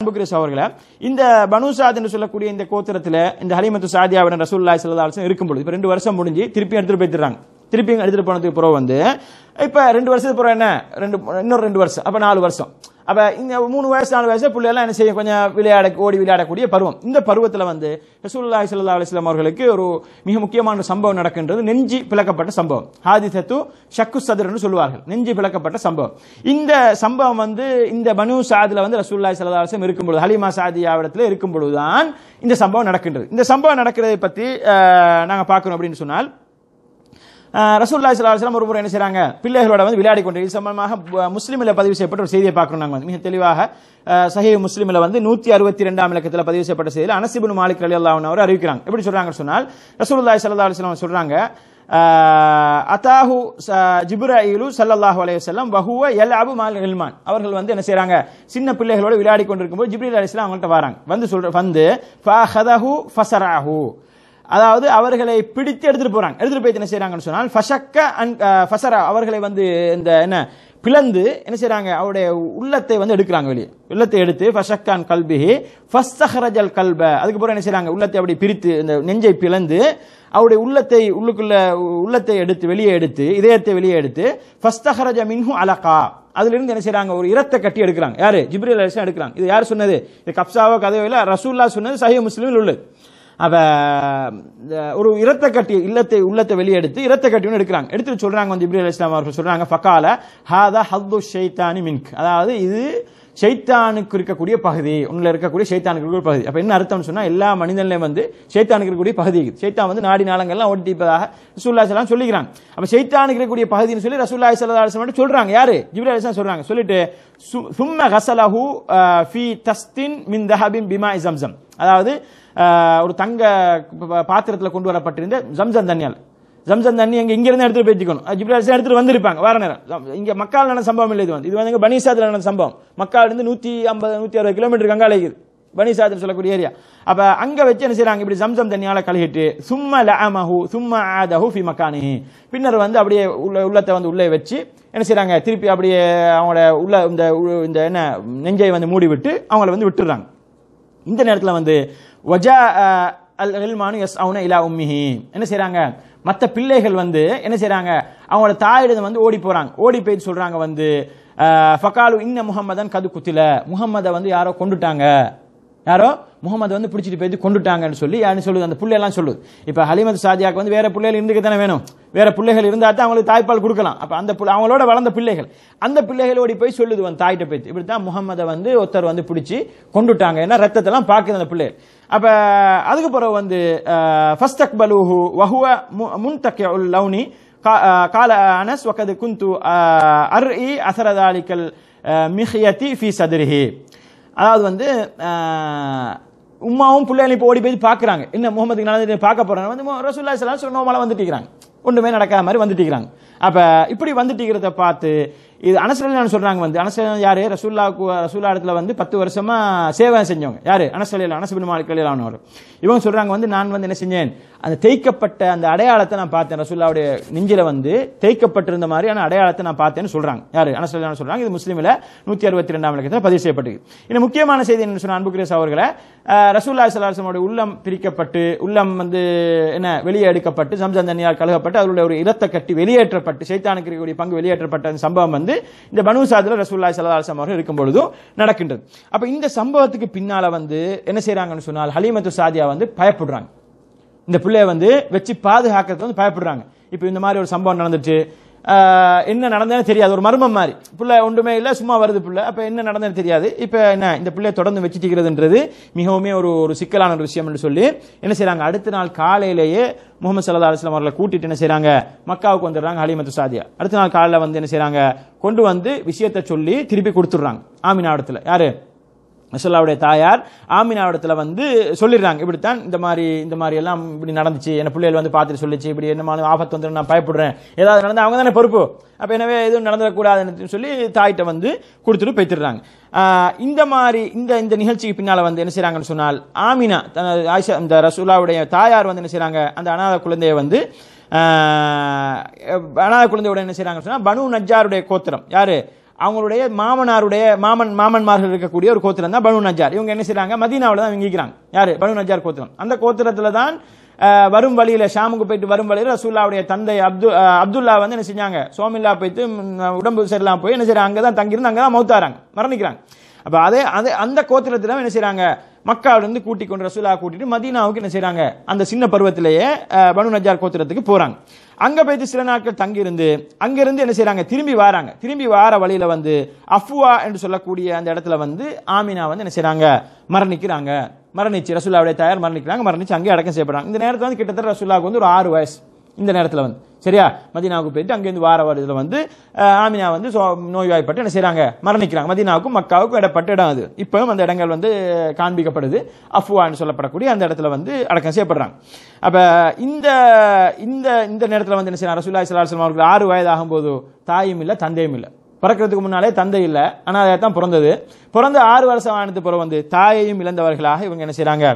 அன்புக்குரிய சகோதரர்களே இந்த பனு சாத் என்று சொல்லக்கூடிய இந்த கோத்திரத்துல இந்த ஹலிமத்து சாதியாவுடன் ரசூல்லாய் சல்லா அலிஸ்லாம் இருக்கும்பொழுது இப்போ ரெண்டு வருஷம் முடிஞ்சு திருப்பி எடுத்துட்டு போயிடுறாங்க திருப்பி எடுத்துட்டு போனதுக்கு பிறகு வந்து இப்போ ரெண்டு வருஷத்துக்கு பிறகு என்ன ரெண்டு இன்னொரு ரெண்டு வருஷம் அப்போ நாலு வருஷம் அப்போ இந்த மூணு வயசு நாலு வயசு பிள்ளையெல்லாம் என்ன செய்யும் கொஞ்சம் விளையாட ஓடி விளையாடக்கூடிய பருவம் இந்த பருவத்தில் வந்து ரசூல்லாய் சல்லா அலிஸ்லாம் அவர்களுக்கு ஒரு மிக முக்கியமான ஒரு சம்பவம் நடக்கின்றது நெஞ்சி பிளக்கப்பட்ட சம்பவம் ஹாதிசத்து ஷக்கு சதுர்னு சொல்லுவார்கள் நெஞ்சி பிளக்கப்பட்ட சம்பவம் இந்த சம்பவம் வந்து இந்த பனு சாதில் வந்து ரசூல்லாய் சல்லா அலிஸ்லாம் இருக்கும்பொழுது ஹலிமா சாதியாவிடத்தில் இருக்கும் பொழுதுதான் இந்த சம்பவம் நடக்கின்றது இந்த சம்பவம் நடக்கிறதை பற்றி நாங்கள் பார்க்கணும் அப்படின்னு சொன்னால் ரசூல்லா சலாஹம் ஒரு முறை என்ன செய்றாங்க பிள்ளைகளோட வந்து விளையாடி கொண்டு இது சம்பந்தமாக ப- முஸ்லிமில் பதிவு செய்யப்பட்ட ஒரு செய்தியை பார்க்கணும் நாங்கள் வந்து மிக தெளிவாக சஹி முஸ்லிமில் வந்து நூற்றி அறுபத்தி ரெண்டாம் இலக்கத்தில் பதிவு செய்யப்பட்ட செய்தியில் அனசிபின் மாலிக் அலி அல்லாஹ் அவர் அறிவிக்கிறாங்க எப்படி சொல்றாங்கன்னு சொன்னால் ரசூலுல்லாஹி ஸல்லல்லாஹு அலைஹி வஸல்லம் சொல்றாங்க ஆஹ், அதாஹு ச- ஜிப்ராயிலு ஸல்லல்லாஹு அலைஹி வஸல்லம் வஹுவ யல்அபு மால் இல்மான் அவர்கள் வந்து என்ன செய்றாங்க சின்ன பிள்ளைகளோட விளையாடி கொண்டிருக்கும்போது ஜிப்ரீல் அலைஹிஸ்ஸலாம் அவங்கள்ட்ட வராங்க வந்து சொல்ற வந்து ஃபஹதஹு ஃபஸரஹு அதாவது அவர்களை பிடித்து எடுத்துட்டு போறாங்க எடுத்துட்டு போய் என்ன செய்றாங்கன்னு சொன்னால் ஃபஷக்க அன் ஃபசரா அவர்களை வந்து இந்த என்ன பிளந்து என்ன செய்றாங்க அவருடைய உள்ளத்தை வந்து எடுக்கிறாங்க வெளியே உள்ளத்தை எடுத்து ஃபஷக்கான் கல்பிஹி ஃபஸ்தஹரஜல் கல்ப அதுக்கப்புறம் என்ன செய்றாங்க உள்ளத்தை அப்படி பிரித்து இந்த நெஞ்சை பிளந்து அவருடைய உள்ளத்தை உள்ளுக்குள்ள உள்ளத்தை எடுத்து வெளியே எடுத்து இதயத்தை வெளியே எடுத்து ஃபஸ்தஹரஜ மின்ஹு அலகா அதுல இருந்து என்ன செய்றாங்க ஒரு இரத்தை கட்டி எடுக்கிறாங்க யாரு ஜிப்ரீல் அலைஹிஸ்ஸலாம் எடுக்கிறாங்க இது யார் சொன்னது இது கப்சாவோ கதையோ இல்ல ரசூல்லா சொன்னது சஹீஹ் முஸ்லிமில் உள்ளது அவ இந்த ஒரு இரத்த கட்டி இல்லத்தை உள்ளத்தை வெளியெடுத்து இரத்த கட்டி ஒன்று எடுக்கிறாங்க எடுத்துட்டு சொல்றாங்க வந்து இப்ராஹிம் இஸ்லாம் அவர்கள் சொல்றாங்க ஃபகால ஹாதா ஹத்து ஷைத்தானி மின்க் அதாவது இது ஷைத்தானுக்கு இருக்கக்கூடிய பகுதி உள்ள இருக்கக்கூடிய ஷைத்தானுக்கு இருக்கக்கூடிய பகுதி அப்ப என்ன அர்த்தம்னு சொன்னா எல்லா மனிதன்லையும் வந்து ஷைத்தானுக்கு இருக்கக்கூடிய பகுதி இருக்குது ஷைத்தான் வந்து நாடி நாளங்கள்லாம் ஓட்டிப்பதாக ரசூல்லா ஸலாம் சொல்லிக்கிறாங்க அப்ப ஷைத்தானுக்கு இருக்கக்கூடிய பகுதின்னு சொல்லி ரசூல்லா ஸல்லல்லாஹு அலைஹி வஸல்லம் சொல்றாங்க யாரு ஜிப்ரீல் அலைஹிஸ்ஸலாம் சொல்றாங்க சொல்லிட்டு சு- சும்ம கஸலஹு அஹ், ஃபீ தஸ்தின் மின் தஹபின் பிமா ஜம்சம் அதாவது ஆஹ், ஒரு தங்க ப- பாத்திரத்துல கொண்டு வரப்பட்டிருந்த ஜம்சம் தண்ணியால் ஜம்சம் தண்ணி எங்க இங்க இருந்து எடுத்துட்டு போய்க்கணும் ஜிப்ரால் எடுத்துட்டு வந்திருப்பாங்க வார நேரம் ஜம்- இங்க மக்கால் நடந்த சம்பவம் இல்லை இது வந்து இது வந்து எங்க பனிசாத்தில் நடந்த சம்பவம் மக்கால் இருந்து நூத்தி ஐம்பது நூத்தி அறுபது கிலோமீட்டர் கங்கால இருக்குது பனிசாத்தில் சொல்லக்கூடிய ஏரியா அப்ப அங்க வச்சு என்ன செய்றாங்க இப்படி ஜம்சம் தண்ணியால கழுகிட்டு சும்மா லஅமஹு சும்மா ஆதஹு ஃபி மக்கானிஹி பின்னர் வந்து அப்படியே உள்ள உள்ளத்தை வந்து உள்ளே வச்சு என்ன செய்றாங்க திருப்பி அப்படியே அவங்களோட உள்ள இந்த உ- இந்த என்ன நெஞ்சை வந்து மூடி விட்டு அவங்கள வந்து விட்டுறாங்க இந்த நேரத்தில் வந்து வஜா அல் இல்மானு எஸ் அவுன இலா உம்மிஹி என்ன செய்றாங்க மற்ற பிள்ளைகள் வந்து என்ன செய்றாங்க அவங்களோட தாயிடம் வந்து ஓடி போறாங்க ஓடி போய் சொல்றாங்க வந்து அஹ், ஃபகாலு இன்ன முஹம்மதன் கது குத்தில முஹம்மதை வந்து யாரோ கொண்டுட்டாங்க யாரோ முகமது வந்து பிடிச்சிட்டு போயிட்டு கொண்டுட்டாங்கன்னு சொல்லி யாருன்னு சொல்லுது அந்த பிள்ளையெல்லாம் சொல்லுது இப்போ ஹலிமத் சாதியாக்கு வந்து வேற பிள்ளைகள் இருந்துக்க தானே வேணும் வேற பிள்ளைகள் இருந்தா தான் அவங்களுக்கு தாய்ப்பால் கொடுக்கலாம் அப்ப அந்த பிள்ளை- அவங்களோட வளர்ந்த பிள்ளைகள் அந்த பிள்ளைகள் ஓடி போய் சொல்லுது வந்து தாயிட்ட போய் இப்படி தான் முகமதை வந்து ஒருத்தர் வந்து பிடிச்சி கொண்டுட்டாங்க ஏன்னா ரத்தத்தெல்லாம் பார்க்குது அந்த பிள்ளைகள் அப்ப அதுக்கு பிறகு வந்து ஃபஸ்ட் அக்பலுஹு வஹுவ முன்தக்கிய லவுனி கா- ஆஹ் கால அனஸ் வகது குந்து அர் இ அசரதாலிக்கல் மிஹியத்தி ஃபி சதுரிஹி அதாவது வந்து ஆஹ், உம்மாவும் பிள்ளைகளும் இப்போ ஓடி போய் பார்க்குறாங்க என்ன முகமதுக்கு நடந்து பார்க்க போறாங்க வந்து மு- ரசூல்லா சலாம் சொன்னோமால வந்துட்டிக்கிறாங்க ஒன்றுமே நடக்காத மாதிரி வந்துட்டிக்கிறாங்க அப்ப இப்படி வந்துட்டிக்கிறத பார்த்து இது அனசலிலான சொல்றாங்க வந்து அனசலிலான யாரு ரசூல்லாவுக்கு ரசூல்லா இடத்துல வந்து பத்து வருஷமா சேவை செஞ்சவங்க யாரு அனசலிலா அனசபின் மாலிக் அலிலானவர் இவங்க சொல்றாங்க வந்து நான் வந்து என்ன செஞ்சேன் அந்த தேய்க்கப்பட்ட அந்த அடையாளத்தை நான் பார்த்தேன் ரசூல்லாவுடைய நெஞ்சில வந்து தேய்க்கப்பட்டிருந்த மாதிரியான அடையாளத்தை நான் பார்த்தேன்னு சொல்றாங்க யாரு அனசலிலான சொல்றாங்க இது முஸ்லீமில் நூத்தி அறுபத்தி ரெண்டாம் இலக்கத்தில் பதிவு செய்யப்பட்டிருக்கு இன்னும் முக்கியமான செய்தி என்ன சொன்ன அன்புக்குரியஸ் அவர்களை அஹ், ரசூல்லா சலாஹமோட உள்ளம் பிரிக்கப்பட்டு உள்ளம் வந்து என்ன வெளியே எடுக்கப்பட்டு சம்சம் தண்ணியால் கழுகப்பட்டு அவருடைய ஒரு இடத்தை கட்டி வெளியேற்றப்பட்டு சைத்தானுக்கு இருக்கக்கூடிய பங்கு வெளியேற்றப்பட்ட அந்த சம்பவம் வந்து இந்த பனு சாதுல ரசூல்லா சலாஹம் அவர்கள் இருக்கும் பொழுதும் நடக்கின்றது அப்ப இந்த சம்பவத்துக்கு பின்னால வந்து என்ன செய்றாங்கன்னு சொன்னால் ஹலீமத்து சாதியா வந்து பயப்படுறாங்க இந்த பிள்ளைய வந்து வச்சு பாதுகாக்கிறது வந்து பயப்படுறாங்க இப்போ இந்த மாதிரி ஒரு சம்பவம் நடந்துச்சு ஆஹ் என்ன நடந்ததுன்னு தெரியாது ஒரு மர்மம் மாதிரி பிள்ளை ஒன்றுமே இல்லை சும்மா வருது பிள்ளை அப்போ என்ன நடந்ததுன்னு தெரியாது இப்போ என்ன இந்த பிள்ளைய தொடர்ந்து வச்சுட்டிக்கிறதுன்றது மிகவும் ஒரு ஒரு சிக்கலான ஒரு விஷயம் என்று சொல்லி என்ன செய்றாங்க அடுத்த நாள் காலையிலேயே முகமது சல்லா அலுவலாம் அவர்களை கூட்டிட்டு என்ன செய்றாங்க மக்காவுக்கு வந்துடுறாங்க ஹலிமத்து சாதியா அடுத்த நாள் காலையில் வந்து என்ன செய்றாங்க கொண்டு வந்து விஷயத்தை சொல்லி திருப்பி கொடுத்துட்றாங்க ஆமினா இடத்துல யாரு ரசூல்லாவுடைய தாயார் ஆமினாவிடத்துல வந்து சொல்லிடுறாங்க இப்படித்தான் இந்த மாதிரி இந்த மாதிரி எல்லாம் இப்படி நடந்துச்சு என்ன பிள்ளைகள் வந்து பார்த்துட்டு சொல்லிச்சு இப்படி என்னமான ஆபத்து வந்து நான் பயப்படுறேன் ஏதாவது நடந்தா அவங்க தானே பொறுப்பு அப்ப எனவே எதுவும் நடந்துடக்கூடாதுன்னு சொல்லி தாயிட்ட வந்து கொடுத்துட்டு போய்த்திடுறாங்க ஆஹ் இந்த மாதிரி இந்த இந்த நிகழ்ச்சிக்கு பின்னால வந்து என்ன செய்றாங்கன்னு சொன்னால் ஆமினா தனது ஆயிஷா இந்த ரசூலாவுடைய தாயார் வந்து என்ன செய்றாங்க அந்த அனாத குழந்தைய வந்து ஆஹ் அனாத குழந்தையோட என்ன செய்றாங்கன்னு சொன்னா பனு நஜ்ஜாருடைய கோத்திரம் யாரு அவங்களுடைய மாமனாருடைய மாமன் மாமன்மார்கள் இருக்கக்கூடிய ஒரு கோத்திரம் தான் பனு நஜார் இவங்க என்ன செய்றாங்க மதீனாவில் தான் இங்கிக்கிறாங்க யாரு பனு நஜார் கோத்திரம் அந்த கோத்திரத்துல தான் அஹ், வரும் வழியில ஷாமுக்கு போயிட்டு வரும் வழியில ரசூல்லாவுடைய தந்தை அப்து அஹ், அப்துல்லா வந்து என்ன செஞ்சாங்க சோமில்லா போயிட்டு ம், உடம்பு சரியில்லாம போய் என்ன செய்றாங்க அங்கே தான் தங்கியிருந்து அங்கே தான் மௌத்தாராங்க மரணிக்கிறாங்க அப்ப அதே அதே அந்த கோத்திரத்துல என்ன செய்றாங்க மக்காவில இருந்து கூட்டி கொண்டு ரசூலா கூட்டிட்டு மதீனாவுக்கு என்ன செய்றாங்க அந்த சின்ன பருவத்திலேயே அஹ், பனு நஜார் கோத்திரத்துக்கு போறாங்க அங்க போயிட்டு சில நாட்கள் தங்கி இருந்து அங்கிருந்து என்ன செய்றாங்க திரும்பி வாராங்க திரும்பி வார வழியில வந்து அஃப்வா என்று சொல்லக்கூடிய அந்த இடத்துல வந்து ஆமினா வந்து என்ன செய்றாங்க மரணிக்கிறாங்க மரணிச்சு ரசூல்லாவுடைய தாயார் மரணிக்கிறாங்க மரணிச்சு அங்கே அடக்கம் செய்யப்படுறாங்க இந்த நேரத்துல வந்து கிட்டத்தட்ட ரசூல்லாவுக்கு வந்து ஒரு ஆறு வயசு இந்த நேரத்துல வந்து சரியா மதீனாவுக்கு போயிட்டு அங்கேருந்து வார வழியில வந்து அஹ், ஆமினா வந்து சோ- நோய்வாய்ப்பட்டு என்ன செய்றாங்க மரணிக்கிறாங்க மதீனாவுக்கும் மக்காவுக்கும் இடப்பட்ட இடம் அது இப்பவும் அந்த இடங்கள் வந்து காண்பிக்கப்படுது அஃப்வான்னு சொல்லப்படக்கூடிய அந்த இடத்துல வந்து அடக்கம் செய்யப்படுறாங்க அப்ப இந்த இந்த இந்த நேரத்துல வந்து என்ன செய்யறாங்க ரசூல்லா ஸல்லல்லாஹு அலைஹி வஸல்லம் அவர்கள் ஆறு வயது ஆகும்போது தாயும் இல்ல தந்தையும் இல்ல பிறக்கிறதுக்கு முன்னாலே தந்தை இல்ல ஆனா அதை தான் பிறந்தது பிறந்த ஆறு வருஷம் ஆனது பிறகு வந்து தாயையும் இழந்தவர்களாக இவங்க என்ன செய்றாங்க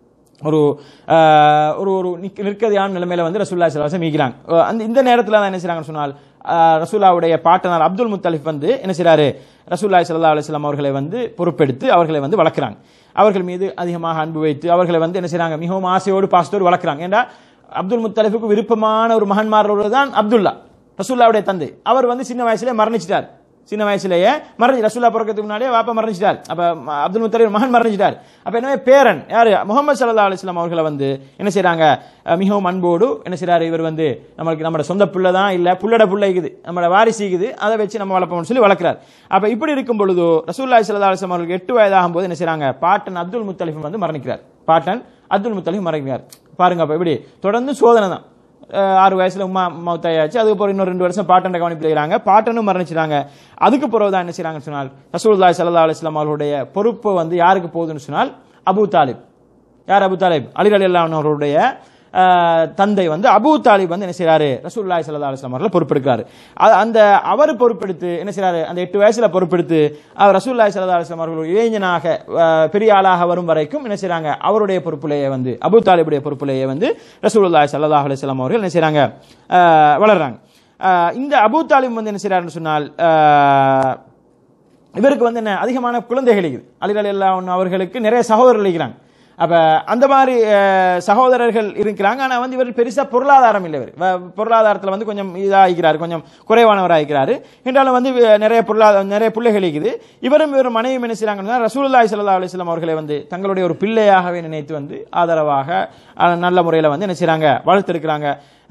ஒரு ஆஹ், ஒரு ஒரு நிக்க- நிற்கதியான நிலைமையில வந்து ரசூல்லா சிலவாசம் மீக்கிறாங்க அஹ் அந்த இந்த நேரத்தில் தான் என்ன செய்றாங்கன்னு சொன்னால் ஆஹ், ரசூல்லாவுடைய பாட்டனார் அப்துல் முத்தலிஃப் வந்து என்ன செய்றாரு ரசூல்லா சல்லா அலிஸ்லாம் அவர்களை வந்து பொறுப்பெடுத்து அவர்களை வந்து வளர்க்குறாங்க அவர்கள் மீது அதிகமாக அன்பு வைத்து அவர்களை வந்து என்ன செய்றாங்க மிகவும் ஆசையோடு பாசத்தோடு வளர்க்குறாங்க ஏன்னா அப்துல் முத்தலிஃபுக்கு விருப்பமான ஒரு மகன்மாரோடு தான் அப்துல்லா ரசூல்லாவுடைய தந்தை அவர் வந்து சின்ன வயசுல மரணிச்சிட்டார் சின்ன வயசுலயே மறைஞ்சு ரசூல்லா பிறக்கிறதுக்கு முன்னாடியே வாப்பா மரணிச்சிட்டார் அப்ப ம- அப்துல் முத்தலிப் மகன் மரணிச்சிட்டார் அப்ப எனவே பேரன் யாரு முகமது சல்லா அலிஸ்லாம் அவர்களை வந்து என்ன செய்றாங்க அஹ், மிகவும் அன்போடு என்ன செய்றாரு இவர் வந்து நம்மளுக்கு நம்ம சொந்த புள்ள தான் இல்ல புள்ளட புள்ளைக்குது நம்மளோட வாரிசு இருக்குது அதை வச்சு நம்ம வளர்ப்போம்னு சொல்லி வளர்க்கிறார் அப்ப இப்படி இருக்கும் பொழுது ரசூல்லா சல்லா அலிஸ்லாம் அவர்களுக்கு எட்டு வயதாகும் போது என்ன செய்றாங்க பாட்டன் அப்துல் முத்தலிஃப் வந்து மரணிக்கிறார் பாட்டன் அப்துல் முத்தலிஃப் மரணிக்கிறார் பாருங்க அப்ப இப்படி தொடர்ந்து சோதனை தான் அஹ் ஆறு வயசுல உமா மௌத்தாயாச்சு அதுக்கப்புறம் இன்னொரு ரெண்டு வருஷம் பாட்டனை கவனிப்பில் இருக்கிறாங்க பாட்டனும் மரணிச்சிட்டாங்க அதுக்கு பிறகு தான் என்ன செய்றாங்கன்னு சொன்னால் ரசூலுல்லாஹி ஸல்லல்லாஹு அலைஹி வஸல்லம் அவர்களுடைய பொறுப்பு வந்து யாருக்கு போகுதுன்னு சொன்னால் அபூ தாலிப் யார் அபூ தாலிப் அலி ரலியல்லாஹு அன்ஹு அவருடைய அஹ், தந்தை வந்து அபூ தாலிப் வந்து என்ன செய்றாரு ரசூலுல்லாஹி ஸல்லல்லாஹு அலைஹி வஸல்லம் அவர்களை பொறுப்பெடுக்கிறாரு அ- அந்த அவர் பொறுப்பெடுத்து என்ன செய்றாரு அந்த எட்டு வயசுல பொறுப்பெடுத்து அவர் ரசூலுல்லாஹி ஸல்லல்லாஹு அலைஹி வஸல்லம் அவர்கள் ஒரு இளைஞனாக அஹ், பெரிய ஆளாக வரும் வரைக்கும் என்ன செய்றாங்க அவருடைய பொறுப்பிலேயே வந்து அபூ தாலிபுடைய பொறுப்பிலேயே வந்து ரசூலுல்லாஹி ஸல்லல்லாஹு அலைஹி வஸல்லம் அவர்கள் என்ன செய்றாங்க அஹ், வளர்றாங்க அஹ், இந்த அபூ தாலிப் வந்து என்ன செய்றாருன்னு சொன்னால் அஹ், இவருக்கு வந்து என்ன அதிகமான குழந்தைகள் இருக்குது அலிரலி அல்லாஹ் அவர்களுக்கு நிறைய சகோதரர்கள் இருக்கிறாங்க அப்ப அந்த மாதிரி அஹ், சகோதரர்கள் இருக்கிறாங்க ஆனா வந்து இவர் பெருசா பொருளாதாரம் இல்லை இவர் வ- பொருளாதாரத்துல வந்து கொஞ்சம் இதாகிறாரு கொஞ்சம் குறைவானவராகிறாரு என்றாலும் வந்து வி- நிறைய பொருளாதார நிறைய பிள்ளைகள் இருக்குது இவரும் இவரும் மனைவி என்ன செய்றாங்கன்னா ரசூலுல்லாஹி ஸல்லல்லாஹு அலைஹி வஸல்லம் அவர்களை வந்து தங்களுடைய ஒரு பிள்ளையாகவே நினைத்து வந்து ஆதரவாக அஹ், நல்ல முறையில் வந்து என்ன செய்றாங்க வளர்த்திருக்கிறாங்க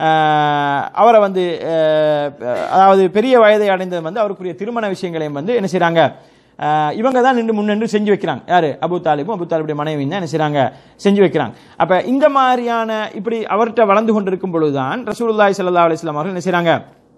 அஹ், அவரை வந்து அஹ், அதாவது பெரிய வயதை அடைந்தது வந்து அவருக்குரிய திருமண விஷயங்களையும் வந்து என்ன செய்றாங்க அஹ், இவங்க தான் நின்று முன்னின்று செஞ்சு வைக்கிறாங்க யாரு அபு தாலிபும் அபு தாலிபுடைய மனைவி தான் என்ன செய்றாங்க செஞ்சு வைக்கிறாங்க அப்ப இந்த மாதிரியான இப்படி அவர்கிட்ட வளர்ந்து கொண்டிருக்கும் பொழுதுதான் ரசூலுல்லாஹி ஸல்லல்லாஹு அலைஹி வஸல்லம் அவர்கள் என்ன செய்றாங்க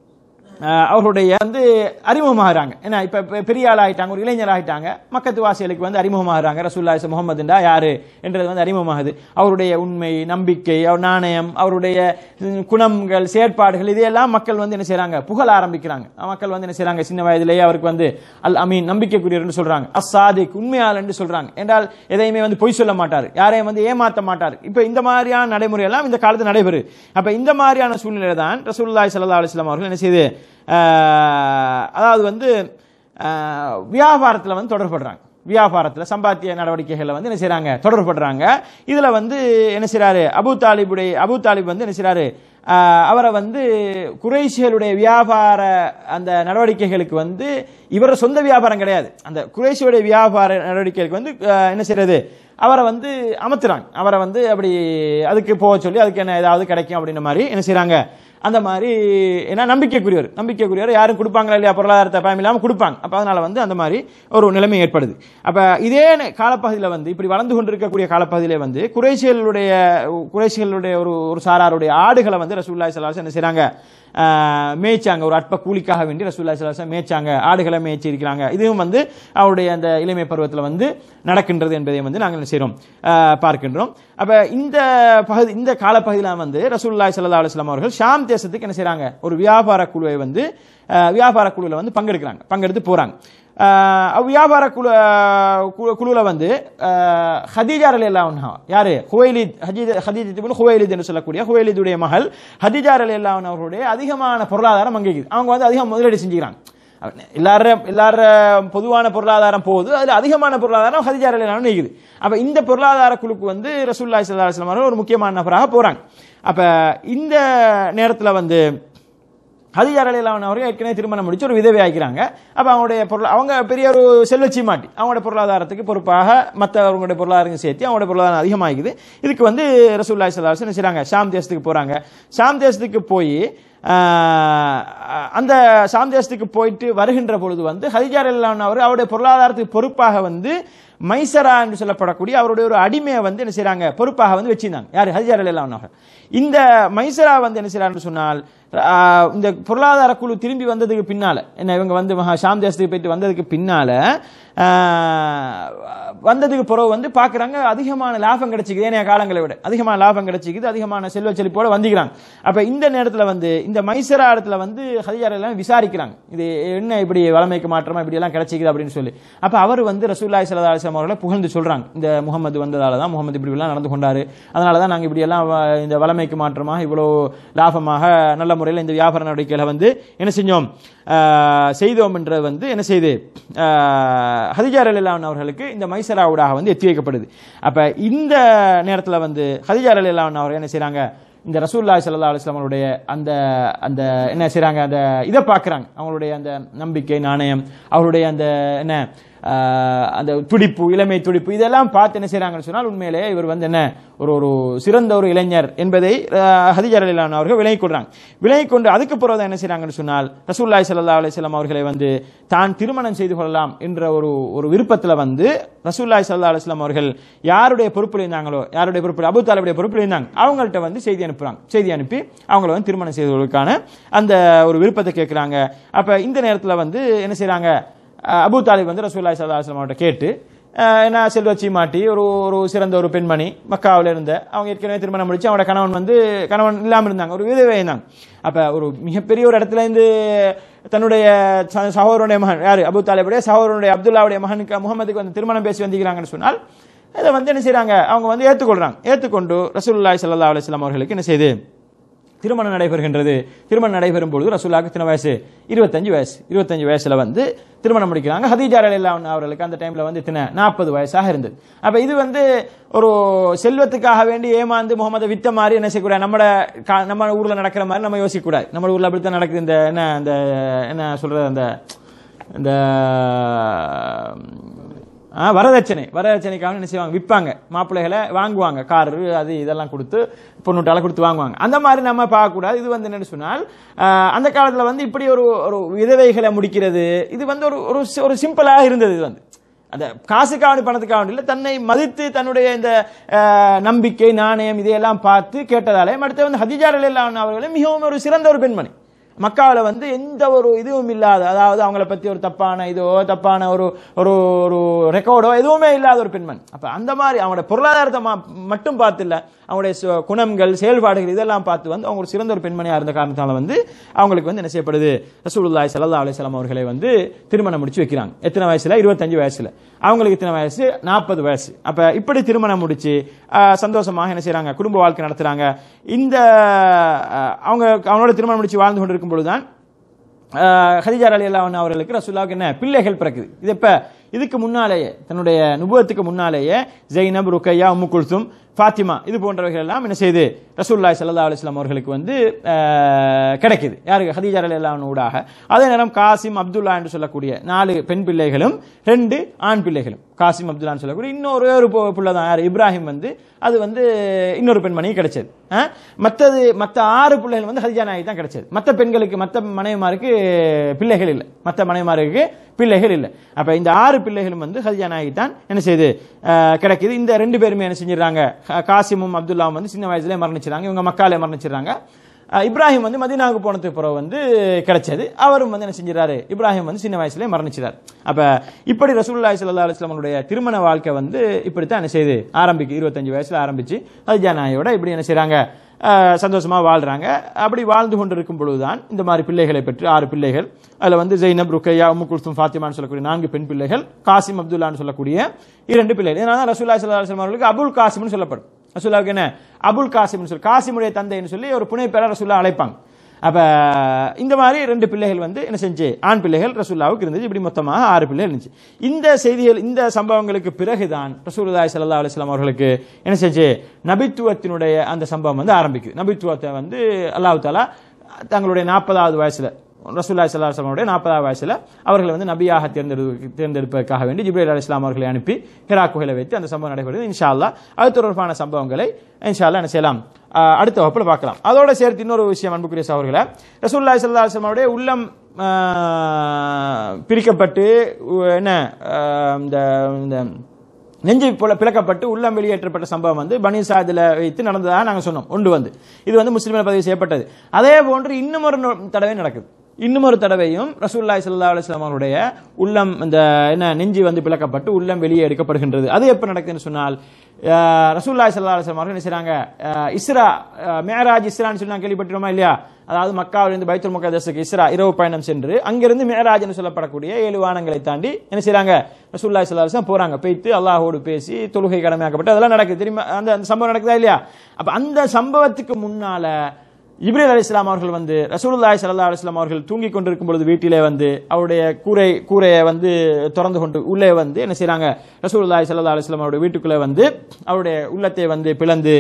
அஹ் அவர்களுடைய வந்து அறிமுகமாகறாங்க ஏன்னா இப்ப பெ- பெரிய ஆள் ஆயிட்டாங்க ஒரு இளைஞர் ஆயிட்டாங்க மக்கத்து வாசிகளுக்கு வந்து அறிமுகமாகறாங்க ரசூல்லா முகமதுண்டா யாரு என்றது வந்து அறிமுகமாகுது அவருடைய உண்மை நம்பிக்கை அவர் நாணயம் அவருடைய ம், குணங்கள் செயற்பாடுகள் இதையெல்லாம் மக்கள் வந்து என்ன செய்றாங்க புகழ ஆரம்பிக்கிறாங்க மக்கள் வந்து என்ன செய்றாங்க சின்ன வயதிலேயே அவருக்கு வந்து அல் அமீன் நம்பிக்கைக்குரியர்னு சொல்றாங்க அசாதிக் உண்மையாளர் என்று சொல்றாங்க என்றால் எதையுமே வந்து பொய் சொல்ல மாட்டார் யாரையும் வந்து ஏமாத்த மாட்டார் இப்ப இந்த மாதிரியான நடைமுறை எல்லாம் இந்த காலத்தில் நடைபெறும் அப்ப இந்த மாதிரியான சூழ்நிலை தான் ரசூலுல்லாஹி ஸல்லல்லாஹு அலைஹி வஸல்லம் அவர்கள் என்ன செய்து ஆஹ், அதாவது வந்து ஆஹ், வியாபாரத்துல வந்து தொடர்படுறாங்க வியாபாரத்துல சம்பாத்திய நடவடிக்கைகளை வந்து என்ன செய்றாங்க தொடர்படுறாங்க இதுல வந்து என்ன செய்றாரு அபு தாலிபுடைய அபு தாலிப் வந்து என்ன செய்றாரு ஆஹ், அவரை வந்து குறைஷிகளுடைய வியாபார அந்த நடவடிக்கைகளுக்கு வந்து இவர சொந்த வியாபாரம் கிடையாது அந்த குறைஷியுடைய வியாபார நடவடிக்கைகளுக்கு வந்து ஆஹ், என்ன செய்யறது அவரை வந்து அமர்த்துறாங்க அவரை வந்து அப்படி அதுக்கு போக சொல்லி அதுக்கு என்ன ஏதாவது கிடைக்கும் அப்படின்ற மாதிரி என்ன செய்றாங்க அந்த மாதிரி ஏன்னா நம்பிக்கைக்குரியவர் நம்பிக்கைக்குரியவர் யாரும் கொடுப்பாங்களா இல்லையா பொருளாதாரத்தை பயம் இல்லாமல் கொடுப்பாங்க அப்போ அதனால வந்து அந்த மாதிரி ஒரு நிலைமை ஏற்படுது அப்போ இதே நே- காலப்பகுதியில் வந்து இப்படி வளர்ந்து கொண்டிருக்கக்கூடிய காலப்பகுதியிலே வந்து குறைசிகளுடைய குறைசிகளுடைய ஒரு ஒரு சாராருடைய ஆடுகளை வந்து ரசூல்லாய் சலாஸ் என்ன செய்றாங்க ஆஹ், மேய்ச்சாங்க ஒரு அற்ப கூலிக்காக வேண்டி ரசூல்லாய் சலாஸ் மேய்ச்சாங்க ஆடுகளை மேய்ச்சி இருக்கிறாங்க இதுவும் வந்து அவருடைய அந்த இளமை பருவத்தில் வந்து நடக்கின்றது என்பதை வந்து நாங்கள் என்ன செய்கிறோம் ஆஹ், பார்க்கின்றோம் அப்ப இந்த பகுதி இந்த காலப்பகுதியில் வந்து ரசூலுல்லாஹி ஸல்லல்லாஹு அலைஹி வஸல்லம் அவர்கள் ஷாம் தேசத்துக்கு என்ன செய்றாங்க ஒரு வியாபார குழுவை வந்து அஹ், வியாபார குழுவில் வந்து பங்கெடுக்கிறாங்க பங்கெடுத்து போறாங்க அஹ், அவ் வியாபார குழு குழு- குழுல வந்து அஹ், ஹதீஜா ரலியல்லாஹு அன்ஹா யாரு ஹுவைலித் ஹஜீஜா ஹதீஜா இப்னு ஹுவைலித் என்று சொல்லக்கூடிய ஹுவைலிதுடைய மகள் ஹதீஜா ரலியல்லாஹு அன்ஹா அவர்களுடைய அதிகமான பொருளாதாரம் அங்கே இருக்குது அவங்க வந்து அதிகம் முதலீடு செஞ்சுக்கிறாங்க எல்லார எல்லார பொதுவான பொருளாதாரம் போகுது அதுல அதிகமான பொருளாதாரம் ஹதிஜா ரலியல்லாஹு நிக்குது அப்ப இந்த பொருளாதார குழுக்கு வந்து ரசூலுல்லாஹி ஸல்லல்லாஹு அலைஹி வஸல்லம் அவர்கள் ஒரு முக்கியமான நபராக போறாங்க அப்ப இந்த நேரத்துல வந்து ஹதிஜா ரலியல்லாஹு அவர்கள் ஏற்கனவே திருமணம் முடிச்சு ஒரு விதவை ஆக்கிறாங்க அப்ப அவங்களுடைய பொருள் அவங்க பெரிய ஒரு செல்வச்சி மாட்டி அவங்களுடைய பொருளாதாரத்துக்கு பொறுப்பாக மற்றவங்களுடைய பொருளாதாரம் சேர்த்து அவங்களுடைய பொருளாதாரம் அதிகமாகுது இதுக்கு வந்து ரசூலுல்லாஹி ஸல்லல்லாஹு அலைஹி வஸல்லம் என்ன செய்றாங்க ஷாம் தேசத்துக்கு போறாங்க ஷாம் தேசத்துக்கு போய் ஆஹ், அந்த ஷாம் தேசத்துக்கு போயிட்டு வருகின்ற பொழுது வந்து ஹதிஜா ரலியல்லாஹு அவர் அவருடைய பொருளாதாரத்துக்கு பொறுப்பாக வந்து மைசரா என்று சொல்லப்படக்கூடிய அவருடைய ஒரு அடிமையை வந்து என்ன செய்றாங்க பொறுப்பாக வந்து வச்சிருந்தாங்க யார் ஹதிஜா ரலியல்லாஹு அன்ஹா. இந்த மைசரா வந்து என்ன செய்றான்னு சொன்னால் ஆஹ், இந்த பொருளாதார குழு திரும்பி வந்ததுக்கு பின்னால என்ன இவங்க வந்து மகா ஷாம் தேசத்துக்கு போயிட்டு வந்ததுக்கு பின்னால ஆஹ், வந்ததுக்கு பிறகு வந்து பார்க்கறாங்க அதிகமான லாபம் கிடைச்சிக்குது ஏனைய காலங்களை விட அதிகமான லாபம் கிடைச்சிக்குது அதிகமான செல்வ செழிப்போட வந்துக்கிறாங்க அப்ப இந்த நேரத்துல வந்து இந்த மைசரா இடத்துல வந்து ஹதிஜார் எல்லாம் விசாரிக்கிறாங்க இது என்ன இப்படி வளமைக்கு மாற்றமா இப்படி எல்லாம் கிடைச்சிக்குது அப்படின்னு சொல்லி அப்ப அவர் வந்து ரசூல்லாய் சல்லா அலிஸ்லாம் அவர்களை புகழ்ந்து சொல்றாங்க இந்த முகமது வந்ததால தான் முகமது இப்படி எல்லாம் நடந்து கொண்டாரு அதனால தான் நாங்க இப்படி எல்லாம் வ- இந்த வளமைக்கு மாற்றமாக இவ்வளவு லாபமாக நல்ல முறையில் இந்த வியாபார நடவடிக்கைகளை வந்து என்ன செஞ்சோம் ஆஹ், செய்தோம் என்றது வந்து என்ன செய்து ஹதிஜா ரலிலான் அவர்களுக்கு இந்த மைசரா ஊடாக வந்து எத்தி வைக்கப்படுது அப்ப இந்த நேரத்துல வந்து ஹதிஜா ரலிலான் அவர்கள் என்ன செய்றாங்க இந்த ரசூல்லாய் சல்லா அலுவலாம் அவருடைய அந்த அந்த என்ன செய்றாங்க அந்த இதை பார்க்கறாங்க அவங்களுடைய அந்த நம்பிக்கை நாணயம் அவருடைய அந்த என்ன ஆஹ், அந்த துடிப்பு இளமை துடிப்பு இதெல்லாம் பார்த்து என்ன செய்றாங்கன்னு சொன்னால் உண்மையிலே இவர் வந்து என்ன ஒரு ஒரு சிறந்த ஒரு இளைஞர் என்பதை ஹதிஜர் அலிலான் அவர்கள் விலகிக் கொள்றாங்க விலகிக் கொண்டு அதுக்கு பிறகு என்ன செய்றாங்கன்னு சொன்னால் ரசூல்லாய் சல்லா அலிஸ்லாம் அவர்களை வந்து தான் திருமணம் செய்து கொள்ளலாம் என்ற ஒரு ஒரு விருப்பத்தில் வந்து ரசூல்லாய் சல்லா அலிஸ்லாம் அவர்கள் யாருடைய பொறுப்பில் இருந்தாங்களோ யாருடைய பொறுப்பில் அபு தாலிபுடைய பொறுப்பில் இருந்தாங்க அவங்கள்ட்ட வந்து செய்தி அனுப்புறாங்க செய்தி அனுப்பி அவங்கள வந்து திருமணம் செய்வதற்கான அந்த ஒரு விருப்பத்தை கேட்குறாங்க அப்ப இந்த நேரத்தில் வந்து என்ன செய்றாங்க அஹ் அபூ தாலிப் வந்து ரசூல்லாய் சல்லா அலுவலாம் அவர்கிட்ட கேட்டு அஹ் என்ன செல்வச்சி மாட்டி ஒரு ஒரு சிறந்த ஒரு பெண்மணி மக்காவில் இருந்த அவங்க ஏற்கனவே திருமணம் முடிச்சு அவங்களோட கணவன் வந்து கணவன் இல்லாமல் இருந்தாங்க ஒரு விதவை இருந்தாங்க அப்ப ஒரு மிகப்பெரிய ஒரு இடத்துல இருந்து தன்னுடைய ச- சகோதரனுடைய மகன் யாரு அபூ தாலிபுடைய சகோதரனுடைய அப்துல்லாவுடைய மகனுக்கு முகமதுக்கு வந்து திருமணம் பேசி வந்திருக்கிறாங்கன்னு சொன்னால் இதை வந்து என்ன செய்றாங்க அவங்க வந்து ஏற்றுக்கொள்றாங்க ஏற்றுக்கொண்டு ரசூலுல்லாஹி ஸல்லல்லாஹு அலைஹி வஸல்லம் அவர்களுக்கு என்ன செய்யுது திருமணம் நடைபெறுகின்றது திருமணம் நடைபெறும் பொழுது ரசூலாக்கு எத்தனை வயசு இருபத்தஞ்சு வயசு இருபத்தஞ்சு வயசுல வந்து திருமணம் முடிக்கிறாங்க ஹதீஜா ரலியல்லாஹு அவர்களுக்கு அந்த டைம்ல வந்து இத்தனை நாற்பது வயசாக இருந்தது அப்ப இது வந்து ஒரு செல்வத்துக்காக வேண்டி ஏமாந்து முகமது வித்த மாதிரி என்ன செய்யக்கூடாது நம்ம கா- நம்ம ஊர்ல நடக்கிற மாதிரி நம்ம யோசிக்க கூடாது நம்ம ஊர்ல அப்படித்தான் நடக்குது இந்த என்ன அந்த என்ன சொல்றது அந்த இந்த ஆ, வரதட்சணை வரதட்சணைக்காக என்ன செய்வாங்க விற்பாங்க மாப்பிள்ளைகளை வாங்குவாங்க காரு அது இதெல்லாம் கொடுத்து பொண்ணுட்டால கொடுத்து வாங்குவாங்க அந்த மாதிரி நம்ம பார்க்கக்கூடாது இது வந்து என்னன்னு சொன்னால் ஆ, அந்த காலத்துல வந்து இப்படி ஒரு ஒரு விதவைகளை முடிக்கிறது இது வந்து ஒரு ஒரு சி- ஒரு சிம்பிளாக இருந்தது இது வந்து அந்த காசுக்காவணி பணத்துக்காவணி இல்லை தன்னை மதித்து தன்னுடைய இந்த ஆ, நம்பிக்கை நாணயம் இதையெல்லாம் பார்த்து கேட்டதாலே அடுத்து வந்து ஹதிஜா ரலியல்லாஹு அவர்களும் மிகவும் ஒரு சிறந்த ஒரு பெண்மணி மக்காவில் வந்து எந்த ஒரு இதுவும் இல்லாத அதாவது அவங்கள பத்தி ஒரு தப்பான இதோ தப்பான ஒரு ஒரு ஒரு ரெக்கார்டோ எதுவுமே இல்லாத ஒரு பெண்மண் அப்ப அந்த மாதிரி அவங்களோட பொருளாதாரத்தை மா- மட்டும் பார்த்து இல்ல அவங்களுடைய சு- குணங்கள் செயல்பாடுகள் இதெல்லாம் பார்த்து வந்து அவங்க ஒரு சிறந்த ஒரு பெண்மணியா இருந்த காரணத்தால வந்து அவங்களுக்கு வந்து என்ன செய்யப்படுது ரசூலுல்லாஹி ஸல்லல்லாஹு அலைஹி வஸல்லம் அவர்களை வந்து திருமணம் முடிச்சு வைக்கிறாங்க எத்தனை வயசுல இருபத்தஞ்சு வயசுல அவங்களுக்கு இத்தனை வயசு நாற்பது வயசு அப்ப இப்படி திருமணம் முடிச்சு ஆஹ், சந்தோஷமாக என்ன செய்றாங்க குடும்ப வாழ்க்கை நடத்துறாங்க இந்த ஆஹ், அவங்க அவனோட திருமணம் முடிச்சு வாழ்ந்து கொண்டிருக்கும் பொழுதுதான் ஹதிஜா அலி அல்லாஹ் அவர்களுக்கு ரசூல்லாவுக்கு என்ன பிள்ளைகள் பிறக்குது இது இப்ப இதுக்கு முன்னாலேயே தன்னுடைய நுபுவத்துக்கு முன்னாலேயே ஜெய்னப் ருக்கையா உம்மு குல்சும் ஃபாத்திமா இது போன்றவைகள் எல்லாம் என்ன செய்து ரசூல்லாய் சல்லா அலிஸ்லாம் அவர்களுக்கு வந்து அஹ், கிடைக்குது யாருக்கு ஹதீஜா அலி அல்லாஹ் ஊடாக அதே நேரம் காசிம் அப்துல்லா என்று சொல்லக்கூடிய நாலு பெண் பிள்ளைகளும் ரெண்டு ஆண் பிள்ளைகளும் காசிம் அப்துல்லான்னு சொல்லக்கூடிய இன்னொரு ஒரு பு- புள்ள தான் யார் இப்ராஹிம் வந்து அது வந்து இன்னொரு பெண்மணி கிடைச்சது அஹ், மத்தது மத்த ஆறு பிள்ளைகள் வந்து ஹதிஜா நாயகி தான் கிடைச்சது மத்த பெண்களுக்கு மத்த மனைவிமாருக்கு பிள்ளைகள் இல்லை மத்த மனைவிமாருக்கு பிள்ளைகள் இல்லை அப்ப இந்த ஆறு பிள்ளைகளும் வந்து ஹதிஜா நாயகி தான் என்ன செய்யுது அஹ், கிடைக்குது இந்த ரெண்டு பேருமே என்ன செஞ்சிடறாங்க கா- காசிமும் அப்துல்லாவும் வந்து சின்ன வயசுல மரணிச்சிடறாங்க இவங்க மக்காலே மரணிச்சிடறாங்க அஹ், இப்ராஹிம் வந்து மதீனாவுக்கு போனதுக்கு பிறகு வந்து கிடைச்சது அவரும் வந்து என்ன செஞ்சிடறாரு இப்ராஹிம் வந்து சின்ன வயசுல மரணிச்சிடார் அப்ப இப்படி ரசூலுல்லாஹி ஸல்லல்லாஹு அலைஹி வஸல்லம் அவருடைய திருமண வாழ்க்கை வந்து இப்படித்தான் என்ன செய்யுது ஆரம்பிக்கு இருபத்தஞ்சு வயசுல ஆரம்பிச்சு ஹதிஜா நாயோட இப்படி என்ன செய்றாங்க அஹ், சந்தோஷமா வாழ்றாங்க அப்படி வாழ்ந்து கொண்டிருக்கும் பொழுதுதான் இந்த மாதிரி பிள்ளைகளை பெற்று ஆறு பிள்ளைகள் அதுல வந்து ஜெய்னப் ருக்கையா உம்மு குல்சும் ஃபாத்திமான்னு சொல்லக்கூடிய நான்கு பெண் பிள்ளைகள் காசிம் அப்துல்லான்னு சொல்லக்கூடிய இரண்டு பிள்ளைகள் இதனால தான் ரசூலுல்லாஹி ஸல்லல்லாஹு அலைஹி வஸல்லம் அவர்களுக்கு அபுல் காசிம்னு சொல்லப்படும் ரசூல்லாவுக்கு என்ன அபுல் காசிம்னு சொல்லி காசிமுடைய தந்தைன்னு சொல்லி ஒரு புனை பேரை ரசூல்லா அழைப்பாங்க அப்ப இந்த மாதிரி ரெண்டு பிள்ளைகள் வந்து என்ன செஞ்சு ஆண் பிள்ளைகள் ரசூல்லாவுக்கு இருந்துச்சு இப்படி மொத்தமாக ஆறு பிள்ளைகள் இருந்துச்சு இந்த செய்திகள் இந்த சம்பவங்களுக்கு பிறகுதான் ரசூலுல்லாஹி ஸல்லல்லாஹு அலைஹி வஸல்லம் அவர்களுக்கு என்ன செஞ்சு நபித்துவத்தினுடைய அந்த சம்பவம் வந்து ஆரம்பிக்குது நபித்துவத்தை வந்து அல்லாஹ் தாலா தங்களுடைய நாற்பதாவது வயசுல ரசூல்லா சல்லாஹனுடைய நாற்பதாவது வயசுல அவர்களை வந்து நபியாக தேர்ந்தெடு தேர்ந்தெடுப்பதற்காக வேண்டி ஜிப்ரேல் அலி இஸ்லாம் அவர்களை அனுப்பி ஹிரா குகையில வைத்து அந்த சம்பவம் நடைபெறுது இன்ஷா அல்லாஹ் அது தொடர்பான சம்பவங்களை இன்ஷா அல்லாஹ் என்ன செய்யலாம் ஆஹ் அடுத்த வகுப்புல பார்க்கலாம் அதோட சேர்த்து இன்னொரு விஷயம் அன்புக்குரிய சகோதரர்களே ரசூல்லா சல்லா அலுவலமுடைய உள்ளம் ஆஹ், பிரிக்கப்பட்டு உ- என்ன ஆஹ், இந்த இந்த நெஞ்சு போல பிளக்கப்பட்டு உள்ளம் வெளியேற்றப்பட்ட சம்பவம் வந்து பனி சாதில வைத்து நடந்ததாக நாங்கள் சொன்னோம் ஒன்று வந்து இது வந்து முஸ்லிமில் பதிவு செய்யப்பட்டது அதே போன்று இன்னும் ஒரு நொ- தடவை நடக்குது இன்னும் ஒரு தடவையும் ரசூல்லாய் சல்லா அலுவலாம் அவருடைய உள்ளம் இந்த என்ன நெஞ்சு வந்து பிளக்கப்பட்டு உள்ளம் வெளியே எடுக்கப்படுகின்றது அது எப்போ நடக்குதுன்னு சொன்னால் அஹ், ரசூல்லாய் சல்லா அலுவலாம் அவர்கள் என்ன செய்றாங்க அஹ், இஸ்ரா அஹ், மேராஜ் இஸ்ரான்னு சொல்லி நாங்கள் கேள்விப்பட்டிருமா இல்லையா அதாவது மக்காவிலிருந்து பைத்துல் முகதஸுக்கு இஸ்ரா இரவு பயணம் சென்று அங்கிருந்து மேராஜ் என்று சொல்லப்படக்கூடிய ஏழு வானங்களை தாண்டி என்ன செய்றாங்க ரசூல்லாய் சல்லா அலுவலாம் போறாங்க போய்த்து அல்லாஹோடு பேசி தொழுகை கடமையாக்கப்பட்டு அதெல்லாம் நடக்குது தெரியுமா அந்த அந்த சம்பவம் நடக்குதா இல்லையா அப்ப அந்த சம்பவத்துக்கு முன்னால இப்ரேல் அலி இஸ்லாம் அவர்கள் வந்து ரசூலுல்லாஹி ஸல்லல்லாஹு அலைஹி வஸல்லம் அவர்கள் தூங்கிக் கொண்டிருக்கும் பொழுது வீட்டிலே வந்து அவருடைய கூரை கூரையை வந்து திறந்து கொண்டு உள்ளே வந்து என்ன செய்றாங்க ரசூலுல்லாஹி ஸல்லல்லாஹு அலைஹி வஸல்லம் அவருடைய வீட்டுக்குள்ளே வந்து அவருடைய உள்ளத்தை வந்து பிளந்து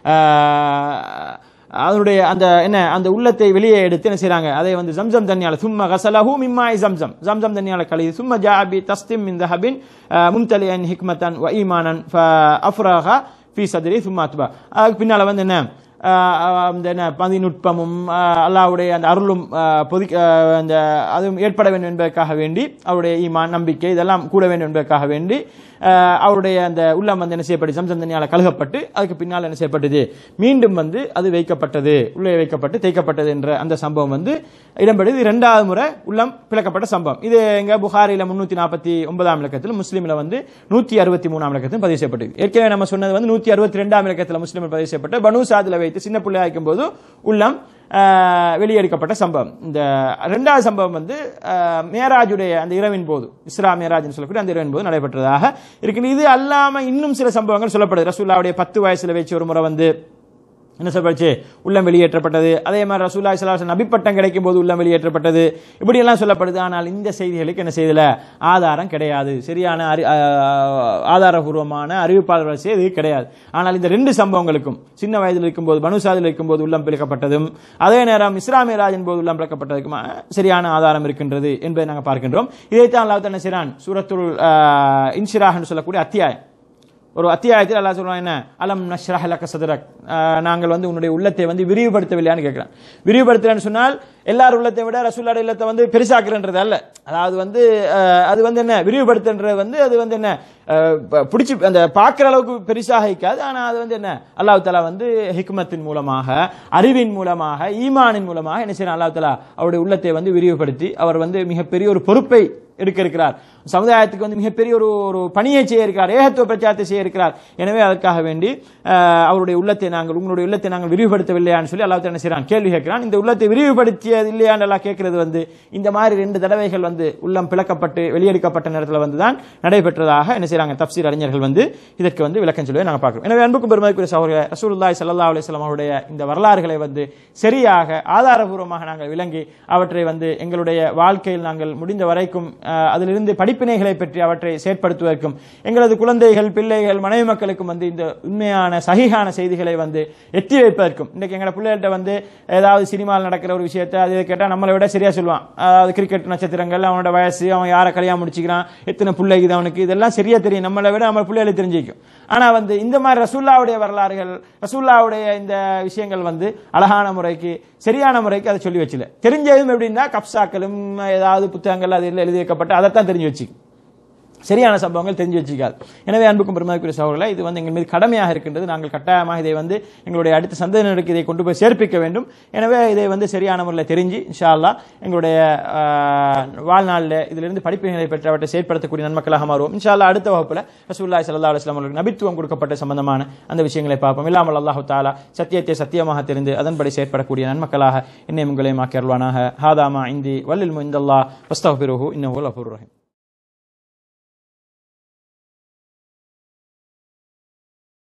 ஆஹ், அதனுடைய அந்த என்ன அந்த உள்ளத்தை வெளியே எடுத்து என்ன செய்றாங்க அதை வந்து ஜம்சம் தண்ணியால சும்மா கசலஹு மிம்மாய் ஜம்சம் ஜம்சம் தண்ணியால கழிது சும்மா ஜாபி தஸ்திம் மின் தஹபின் மும்தலியன் ஹிக்மத்தன் வ ஈமானன் அஃப்ராஹா ஃபி சத்ரி சும்மா அத்பா அதுக்கு பின்னால வந்து என்ன ஆஹ் அந்த என்ன பதிநுட்பமும் ஆஹ் அல்லாஹ்வுடைய அந்த அருளும் ஆஹ் பொதி ஆஹ் அந்த அதுவும் ஏற்பட வேண்டும் என்பதற்காக வேண்டி அவருடைய ஈமான் நம்பிக்கை இதெல்லாம் கூட வேண்டும் என்பதற்காக வேண்டி ஆஹ் அவருடைய அந்த உள்ளம் வந்து என்ன செய்யப்பட்டு சம்சம் தண்ணியால் கழுகப்பட்டு அதுக்கு பின்னால் என்ன செய்யப்பட்டது மீண்டும் வந்து அது வைக்கப்பட்டது உள்ளே வைக்கப்பட்டு தேய்க்கப்பட்டது என்ற அந்த சம்பவம் வந்து இடம்பெறுது இரண்டாவது முறை உள்ளம் பிளக்கப்பட்ட சம்பவம் இது எங்க புகாரில முன்னூத்தி நாற்பத்தி ஒன்பதாம் இலக்கத்தில் முஸ்லீம்ல வந்து நூத்தி அறுபத்தி மூணாம் இலக்கத்தில் பதிவு செய்யப்பட்டது ஏற்கனவே நம்ம சொன்னது வந்து நூத்தி அறுபத்தி ரெண்டாம் இலக்கத்தில் முஸ்லீமில் பதிவு செய்யப்பட்ட பனு சாதில வைத்து சின்ன பிள்ளை ஆக்கும் போது உள்ளம் ஆஹ், வெளியெடுக்கப்பட்ட சம்பவம் இந்த ரெண்டாவது சம்பவம் வந்து ஆஹ், மேராஜுடைய அந்த இரவின் போது இஸ்ரா மேராஜ்னு சொல்லக்கூடிய அந்த இரவின் போது நடைபெற்றதாக இருக்கு இது அல்லாம இன்னும் சில சம்பவங்கள் சொல்லப்படுது ரசூல்லாவுடைய பத்து வயசுல வச்சு ஒரு முறை வந்து என்ன சொல்லப்படுச்சு உள்ளம் வெளியேற்றப்பட்டது அதே மாதிரி ரசூல்லா சலாஹ் நபிப்பட்டம் கிடைக்கும் போது உள்ளம் வெளியேற்றப்பட்டது இப்படியெல்லாம் சொல்லப்படுது ஆனால் இந்த செய்திகளுக்கு என்ன செய்யல ஆதாரம் கிடையாது சரியான அறி ஆஹ் ஆதாரபூர்வமான அறிவிப்பாளர் வரிசை இது கிடையாது ஆனால் இந்த ரெண்டு சம்பவங்களுக்கும் சின்ன வயதில் இருக்கும்போது பனுசாதில் இருக்கும்போது உள்ளம் பிளக்கப்பட்டதும் அதே நேரம் இஸ்லாமிய ராஜின் போது உள்ளம் பிளக்கப்பட்டதுக்கும் ஆஹ், சரியான ஆதாரம் இருக்கின்றது என்பதை நாங்கள் பார்க்கின்றோம் இதைத்தான் அல்லாஹ் என்ன செய்றான் சூரத்துல் ஆஹ், இன்ஷிராஹ்னு சொல்லக்கூடிய அத்தியாயம் ஒரு அத்தியாயத்தில் அல்லாஹ் சொல்றான் என்ன அலம் நஷ்ரஹ் லக சதுரக் அஹ், நாங்கள் வந்து உன்னுடைய உள்ளத்தை வந்து விரிவுபடுத்தவில்லையான்னு கேட்கிறான் விரிவுபடுத்தலன்னு சொன்னால் எல்லார் உள்ளத்தை விட ரசூல்லோட இல்லத்தை வந்து பெருசாக்குறன்றது அல்ல அதாவது வந்து அஹ், அது வந்து என்ன விரிவுபடுத்துன்றது வந்து அது வந்து என்ன அஹ், ப- பிடிச்சி அந்த பார்க்குற அளவுக்கு பெருசாக இருக்காது ஆனால் அது வந்து என்ன அல்லாஹ் தலா வந்து ஹிக்மத்தின் மூலமாக அறிவின் மூலமாக ஈமானின் மூலமாக என்ன செய்யறான் அல்லாஹ் தலா அவருடைய உள்ளத்தை வந்து விரிவுபடுத்தி அவர் வந்து மிகப்பெரிய ஒரு பொறுப்பை எடுக்க இருக்கிறார் சமுதாயத்துக்கு வந்து மிகப்பெரிய ஒரு ஒரு பணியை செய்ய இருக்கிறார் ஏகத்துவ பிரச்சாரத்தை செய்ய இருக்கிறார் எனவே அதற்காக வேண்டி அஹ், அவருடைய உள்ளத்தை நாங்கள் உங்களுடைய உள்ளத்தை நாங்கள் விரிவுபடுத்தவில்லையான்னு சொல்லி அல்லாஹ் என்ன செய்றான் கேள்வி கேட்கிறான் இந்த உள்ளத்தை விரிவுபடுத்தியது இல்லையான்னு எல்லாம் கேட்கிறது வந்து இந்த மாதிரி ரெண்டு தடவைகள் வந்து உள்ளம் பிளக்கப்பட்டு வெளியெடுக்கப்பட்ட நேரத்தில் வந்து தான் நடைபெற்றதாக என்ன செய்றாங்க தப்சீர் அறிஞர்கள் வந்து இதற்கு வந்து விளக்கம் சொல்லுவதை நாங்கள் பார்க்கிறோம் எனவே அன்புக்கும் பெருமதிக்குரிய சகோதர ரசூலுல்லாஹி ஸல்லல்லாஹு அலைஹி வஸல்லம் அவருடைய இந்த வரலாறுகளை வந்து சரியாக ஆதாரபூர்வமாக நாங்கள் விளங்கி அவற்றை வந்து எங்களுடைய வாழ்க்கையில் நாங்கள் முடிந்த வரைக்கும் அஹ், அதிலிருந்து படிப்பினைகளை பற்றி அவற்றை செயற்படுத்துவதற்கும் எங்களது குழந்தைகள் பிள்ளைகள் மனைவி மக்களுக்கும் வந்து இந்த உண்மையான சகிகான செய்திகளை வந்து எத்தி வைப்பதற்கும் இன்றைக்கு எங்களோட பிள்ளைகள்கிட்ட வந்து ஏதாவது சினிமாவில் நடக்கிற ஒரு விஷயத்தை அது கேட்டால் நம்மளை விட சரியா சொல்லுவான் அதாவது கிரிக்கெட் நட்சத்திரங்கள் அவனோட வயசு அவன் யாரை கல்யாணம் முடிச்சுக்கிறான் எத்தனை பிள்ளைக்குது அவனுக்கு இதெல்லாம் சரியா தெரியும் நம்மளை விட நம்ம பிள்ளைகளை தெரிஞ்சிக்கும் ஆனா வந்து இந்த மாதிரி ரசூல்லாவுடைய வரலாறுகள் ரசூல்லாவுடைய இந்த விஷயங்கள் வந்து அழகான முறைக்கு சரியான முறைக்கு அதை சொல்லி வச்சுல தெரிஞ்சதும் எப்படின்னா கப்சாக்களும் ஏதாவது புத்தகங்கள் அது எழுதி வைக்கப்பட்டு அதைத்தான் தெரிஞ்சு வச்சுக்கும் சரியான சம்பவங்கள் தெரிஞ்சு வச்சுக்காது எனவே அன்புக்கும் பெருமதிக்குரிய சகோதரர்களே இது வந்து எங்கள் மீது கடமையாக இருக்கின்றது நாங்கள் கட்டாயமாக இதை வந்து எங்களுடைய அடுத்த சந்ததியினருக்கு இதை கொண்டு போய் சேர்ப்பிக்க வேண்டும் எனவே இதை வந்து சரியான முறையில் தெரிஞ்சு இன்ஷா அல்லாஹ் எங்களுடைய ஆஹ், வாழ்நாளில் இதிலிருந்து படிப்பினைகளை பெற்றவற்றை செயற்படுத்தக்கூடிய நன்மக்களாக மாறுவோம் இன்ஷா அல்லாஹ் அடுத்த வகுப்பில் ரசூல்லாய் சல்லா அலுவலாம் அவர்களுக்கு நபித்துவம் கொடுக்கப்பட்ட சம்பந்தமான அந்த விஷயங்களை பார்ப்போம் இல்லாமல் அல்லாஹு தாலா சத்தியத்தை சத்தியமாக தெரிந்து அதன்படி செயற்படக்கூடிய நன்மக்களாக என்னை உங்களையும் ஆக்கி அருள்வானாக ஹாதாமா இந்தி வல்லில் முந்தல்லா வஸ்தபிருஹு இன்னும் ரஹீம்